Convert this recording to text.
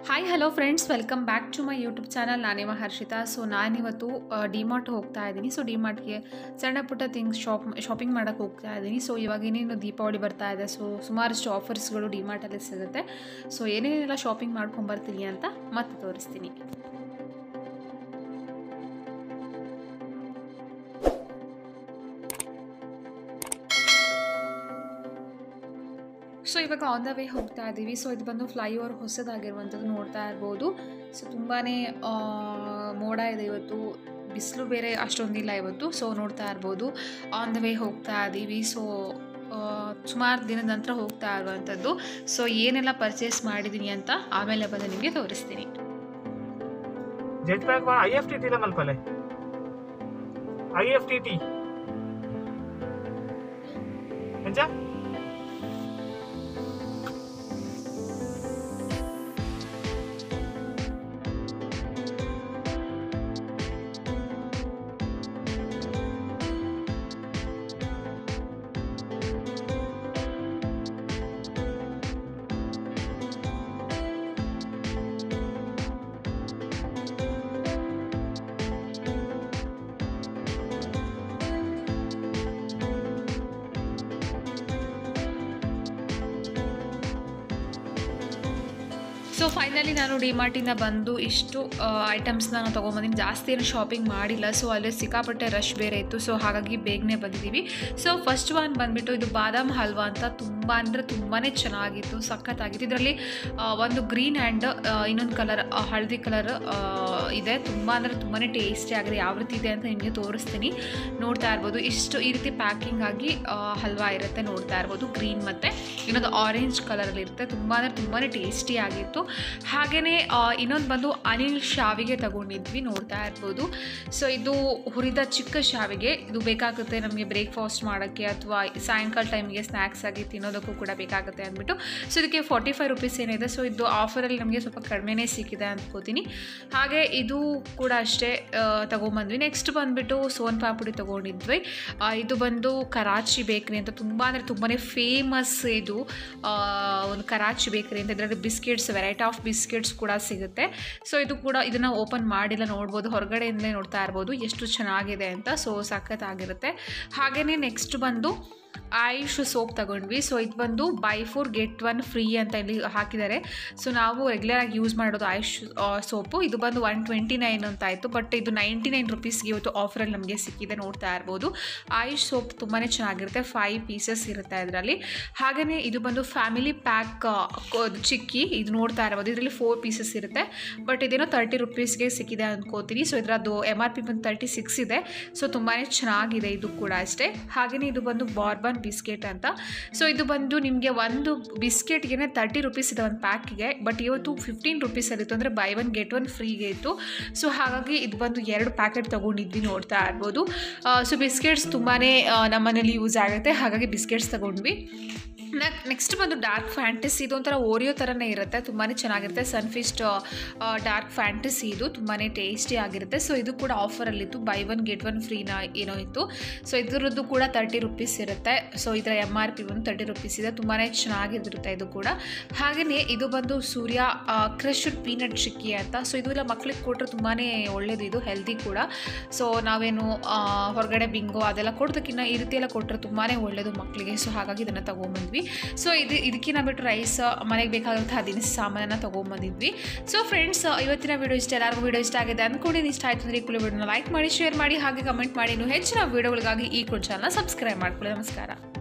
hi hello friends welcome back to my YouTube channel ನಾನೇಮ Harshita so ನಾನಿವತ್ತು ಡಿಮಾರ್ಟ್ ಹೋಗ್ತಾ ಇದ್ದೀನಿ ಸೊ ಡಿಮಾರ್ಟ್ಗೆ ಸಣ್ಣ ಪುಟ್ಟ ಥಿಂಗ್ಸ್ ಶಾಪ್ ಶಾಪಿಂಗ್ ಮಾಡೋಕ್ಕೆ ಹೋಗ್ತಾ ಇದ್ದೀನಿ ಸೊ ಇವಾಗ ಏನೇನು ದೀಪಾವಳಿ ಬರ್ತಾ ಇದೆ ಸೊ ಸುಮಾರಷ್ಟು ಆಫರ್ಸ್ಗಳು ಡಿಮಾರ್ಟಲ್ಲಿ ಸಿಗುತ್ತೆ ಸೊ ಏನೇನೆಲ್ಲ ಶಾಪಿಂಗ್ ಮಾಡ್ಕೊಂಬರ್ತೀನಿ ಅಂತ ಮತ್ತೆ ತೋರಿಸ್ತೀನಿ ಸೊ ಇವಾಗ ಆನ್ ದ ವೇ ಹೋಗ್ತಾ ಇದ್ದೀವಿ ಸೊ ಇದು ಬಂದು ಫ್ಲೈ ಓವರ್ ಹೊಸದಾಗಿರುವಂಥದ್ದು ನೋಡ್ತಾ ಇರ್ಬೋದು ಸೊ ತುಂಬಾ ಮೋಡ ಇದೆ ಇವತ್ತು ಬಿಸಿಲು ಬೇರೆ ಅಷ್ಟೊಂದಿಲ್ಲ ಇವತ್ತು ಸೊ ನೋಡ್ತಾ ಇರ್ಬೋದು ಆನ್ ದ ವೇ ಹೋಗ್ತಾ ಇದ್ದೀವಿ ಸೊ ಸುಮಾರು ದಿನದ ನಂತರ ಹೋಗ್ತಾ ಇರುವಂಥದ್ದು ಸೊ ಏನೆಲ್ಲ ಪರ್ಚೇಸ್ ಮಾಡಿದ್ದೀನಿ ಅಂತ ಆಮೇಲೆ ಬಂದು ನಿಮಗೆ ತೋರಿಸ್ತೀನಿ jet pack I F T ಟಿಲ ಮಲ್ಪಲೆ ಐ ಎಫ್ ಟಿ ಟಿ ಎಂಚ ಸೊ ಫೈನಲಿ ನಾನು ಡಿಮಾರ್ಟಿಂದ ಬಂದು ಇಷ್ಟು ಐಟಮ್ಸ್ನ ನಾನು ತೊಗೊಂಬಂದಿನಿ ಜಾಸ್ತಿ ಏನು ಶಾಪಿಂಗ್ ಮಾಡಿಲ್ಲ ಸೊ ಅಲ್ಲಿ ಸಿಕ್ಕಾಪಟ್ಟೆ ರಶ್ ಬೇರೆ ಇತ್ತು ಸೊ ಹಾಗಾಗಿ ಬೇಗನೆ ಬಂದಿದ್ದೀವಿ ಸೊ ಫಸ್ಟ್ ಒನ್ ಬಂದುಬಿಟ್ಟು ಇದು ಬಾದಾಮ್ ಹಲ್ವಾ ಅಂತ ತುಂಬ ಅಂದರೆ ತುಂಬಾ ಚೆನ್ನಾಗಿತ್ತು ಸಖತ್ತಾಗಿತ್ತು ಇದರಲ್ಲಿ ಒಂದು ಗ್ರೀನ್ ಆ್ಯಂಡ್ ಇನ್ನೊಂದು ಕಲರ್ ಹಳದಿ ಕಲರ್ ಇದೆ ತುಂಬ ಅಂದರೆ ತುಂಬಾ ಟೇಸ್ಟಿ ಆಗಿದೆ ಯಾವ ರೀತಿ ಇದೆ ಅಂತ ನಿಮಗೆ ತೋರಿಸ್ತೀನಿ ನೋಡ್ತಾ ಇರ್ಬೋದು ಇಷ್ಟು ಈ ರೀತಿ ಪ್ಯಾಕಿಂಗ್ ಆಗಿ ಆ, ಹಲ್ವಾ ಇರುತ್ತೆ ನೋಡ್ತಾ ಇರ್ಬೋದು ಗ್ರೀನ್ ಮತ್ತು ಇನ್ನೊಂದು ಆರೆಂಜ್ ಕಲರಲ್ಲಿ ಇರುತ್ತೆ ತುಂಬ ಅಂದರೆ ತುಂಬಾ ಟೇಸ್ಟಿ ಆಗಿತ್ತು ಹಾಗೆಯೇ ಇನ್ನೊಂದು ಬಂದು ಅನಿಲ್ ಶಾವಿಗೆ ತಗೊಂಡಿದ್ವಿ ನೋಡ್ತಾ ಇರ್ಬೋದು ಸೊ ಇದು ಹುರಿದ ಚಿಕ್ಕ ಶಾವಿಗೆ ಇದು ಬೇಕಾಗುತ್ತೆ ನಮಗೆ ಬ್ರೇಕ್ಫಾಸ್ಟ್ ಮಾಡೋಕ್ಕೆ ಅಥವಾ ಸಾಯಂಕಾಲ ಟೈಮಿಗೆ ಸ್ನ್ಯಾಕ್ಸ್ ಆಗಿ ತಿನ್ನೋದಕ್ಕೂ ಕೂಡ ಬೇಕಾಗುತ್ತೆ ಅಂದ್ಬಿಟ್ಟು ಸೊ ಇದಕ್ಕೆ ಫಾರ್ಟಿ ಫೈವ್ ರುಪೀಸ್ ಏನಿದೆ ಸೊ ಇದು ಆಫರಲ್ಲಿ ನಮಗೆ ಸ್ವಲ್ಪ ಕಡಿಮೆನೇ ಸಿಕ್ಕಿದೆ ಅಂದ್ಕೋತೀನಿ ಹಾಗೆ ಇದು ಕೂಡ ಅಷ್ಟೇ ಆ, ತಗೊಂಬಂದ್ವಿ ನೆಕ್ಸ್ಟ್ ಬಂದುಬಿಟ್ಟು ಸೋನ್ ಪಾಪುಡಿ ತೊಗೊಂಡಿದ್ವಿ ಆ, ಇದು ಬಂದು ಕರಾಚಿ ಬೇಕ್ರಿ ಅಂತ ತುಂಬ ಅಂದರೆ ತುಂಬಾ ಫೇಮಸ್ ಇದು ಆ, ಒಂದು ಕರಾಚಿ ಬೇಕ್ರಿ ಅಂತ ಇದರಲ್ಲಿ ಬಿಸ್ಕೆಟ್ಸ್ ವೆರೈಟಿ ಆಫ್ ಬಿಸ್ಕೆಟ್ಸ್ ಕೂಡ ಸಿಗುತ್ತೆ ಸೊ ಇದು ಕೂಡ ಇದನ್ನು ಓಪನ್ ಮಾಡಿಲ್ಲ ನೋಡ್ಬೋದು ಹೊರಗಡೆಯಿಂದಲೇ ನೋಡ್ತಾ ಇರ್ಬೋದು ಎಷ್ಟು ಚೆನ್ನಾಗಿದೆ ಅಂತ ಸೊ ಸಖತ್ತಾಗಿರುತ್ತೆ ಹಾಗೆಯೇ ನೆಕ್ಸ್ಟ್ ಬಂದು ಆಯುಷ್ ಸೋಪ್ ತಗೊಂಡ್ವಿ ಸೊ ಇದು ಬಂದು buy four get one free ಅಂತ ಇಲ್ಲಿ ಹಾಕಿದ್ದಾರೆ ಸೊ ನಾವು ರೆಗ್ಯುಲರಾಗಿ ಯೂಸ್ ಮಾಡೋದು ಆಯುಷ್ ಸೋಪು ಇದು ಬಂದು ಒನ್ ಟ್ವೆಂಟಿ ನೈನ್ ಅಂತ ಆಯಿತು ಬಟ್ ಇದು ನೈಂಟಿ ನೈನ್ ರುಪೀಸ್ಗೆ ಇವತ್ತು ಆಫರಲ್ಲಿ ನಮಗೆ ಸಿಕ್ಕಿದೆ ನೋಡ್ತಾ ಇರ್ಬೋದು ಆಯುಷ್ ಸೋಪ್ ತುಂಬಾ ಚೆನ್ನಾಗಿರುತ್ತೆ ಫೈವ್ ಪೀಸಸ್ ಇರುತ್ತೆ ಇದರಲ್ಲಿ ಹಾಗೆಯೇ ಇದು ಬಂದು ಫ್ಯಾಮಿಲಿ ಪ್ಯಾಕ್ ಚಿಕ್ಕಿ ಇದು ನೋಡ್ತಾ ಇರ್ಬೋದು ಇದರಲ್ಲಿ ಫೋರ್ ಪೀಸಸ್ ಇರುತ್ತೆ ಬಟ್ ಇದೇನೋ ತರ್ಟಿ ರುಪೀಸ್ಗೆ ಸಿಕ್ಕಿದೆ ಅಂದ್ಕೋತೀನಿ ಸೊ ಇದರದ್ದು ಎಮ್ ಆರ್ ಪಿ ಬಂದು ತರ್ಟಿ ಸಿಕ್ಸ್ ಇದೆ ಸೊ ತುಂಬಾ ಚೆನ್ನಾಗಿದೆ ಇದು ಕೂಡ ಅಷ್ಟೇ ಹಾಗೆಯೇ ಇದು ಬಂದು ಬಾರ್ಬನ್ ಬಿಸ್ಕೆಟ್ ಅಂತ ಸೊ ಇದು ಬಂದು ನಿಮಗೆ ಒಂದು ಬಿಸ್ಕೆಟ್ಗೆ ತರ್ಟಿ ರುಪೀಸ್ ಇದೆ ಒಂದು ಪ್ಯಾಕಿಗೆ ಬಟ್ ಇವತ್ತು ಫಿಫ್ಟೀನ್ ರುಪೀಸ್ ಇತ್ತು ಅಂದರೆ ಬೈ ಒನ್ ಗೆಟ್ ಒನ್ ಫ್ರೀಗೆ ಇತ್ತು ಸೊ ಹಾಗಾಗಿ ಇದು ಬಂದು ಎರಡು ಪ್ಯಾಕೆಟ್ ತೊಗೊಂಡಿದ್ವಿ ನೋಡ್ತಾ ಇರ್ಬೋದು ಸೊ ಬಿಸ್ಕೆಟ್ಸ್ ತುಂಬಾ ನಮ್ಮನೇಲಿ ಯೂಸ್ ಆಗುತ್ತೆ ಹಾಗಾಗಿ ಬಿಸ್ಕೆಟ್ಸ್ ತೊಗೊಂಡ್ವಿ ನೆಕ್ಸ್ಟ್ ಬಂದು ಡಾರ್ಕ್ ಫ್ಯಾಂಟಸಿ ಇದು ಒಂಥರ ಓರಿಯೋ ಥರನೇ ಇರುತ್ತೆ ತುಂಬಾ ಚೆನ್ನಾಗಿರುತ್ತೆ ಸನ್ಫಿಸ್ಟ್ ಡಾರ್ಕ್ ಫ್ಯಾಂಟಸಿ ಇದು ತುಂಬಾ ಟೇಸ್ಟಿ ಆಗಿರುತ್ತೆ ಸೊ ಇದು ಕೂಡ ಆಫರಲ್ಲಿತ್ತು ಬೈ ಒನ್ ಗೆಟ್ ಒನ್ ಫ್ರೀನ ಏನೋ ಇತ್ತು ಸೊ ಇದರದ್ದು ಕೂಡ ತರ್ಟಿ ರುಪೀಸ್ ಇರುತ್ತೆ ಸೊ ಇದರ ಎಮ್ ಆರ್ ಪಿ ಬಂದು ತರ್ಟಿ ರುಪೀಸ್ ಇದೆ ತುಂಬಾ ಚೆನ್ನಾಗಿರುತ್ತೆ ಇದು ಕೂಡ ಹಾಗೆಯೇ ಇದು ಬಂದು ಸೂರ್ಯ ಕ್ರಶ್ಡ್ ಪೀನಟ್ ಚಿಕ್ಕಿ ಅಂತ ಸೊ ಇದು ಎಲ್ಲ ಮಕ್ಳಿಗೆ ಕೊಟ್ಟರೆ ತುಂಬಾ ಒಳ್ಳೇದು ಇದು ಹೆಲ್ದಿ ಕೂಡ ಸೊ ನಾವೇನು ಆ, ಹೊರಗಡೆ ಬಿಂಗೋ ಅದೆಲ್ಲ ಕೊಡೋದಕ್ಕಿಂತ ಈ ರೀತಿ ಎಲ್ಲ ಕೊಟ್ಟರೆ ತುಂಬಾ ಒಳ್ಳೆಯದು ಮಕ್ಕಳಿಗೆ ಸೊ ಹಾಗಾಗಿ ಇದನ್ನು ತೊಗೊಂಬಂದ್ವಿ ಸೊ ಇದು ಇದಕ್ಕಿಂತ ಬಿಟ್ಟು ರೈಸ್ ಮನೆಗೆ ಬೇಕಾದಂತಹ ದಿನಸಿ ಸಾಮಾನನ್ನು ತೊಗೊಂಬಂದಿದ್ವಿ ಸೊ ಫ್ರೆಂಡ್ಸ್ ಇವತ್ತಿನ ವಿಡಿಯೋ ಇಷ್ಟ ಎಲ್ಲರಿಗೂ ವಿಡಿಯೋ ಇಷ್ಟ ಆಗಿದೆ ಅಂದ್ಕೊಂಡಿದ್ದೀನಿ ಇಷ್ಟ ಆಯಿತು ಅಂದರೆ ಈ ಕುಳಿ ವಿಡಿಯೋನ ಲೈಕ್ ಮಾಡಿ ಶೇರ್ ಮಾಡಿ ಹಾಗೆ ಕಮೆಂಟ್ ಮಾಡಿ ಇನ್ನು ಹೆಚ್ಚಿನ ವಿಡಿಯೋಗಳಿಗಾಗಿ ಈ ಕುಳಿ ಚಾನಲ್ನ ಸಬ್ಸ್ಕ್ರೈಬ್ ಮಾಡ್ಕೊಳ್ಳಿ ನಮಸ್ಕಾರ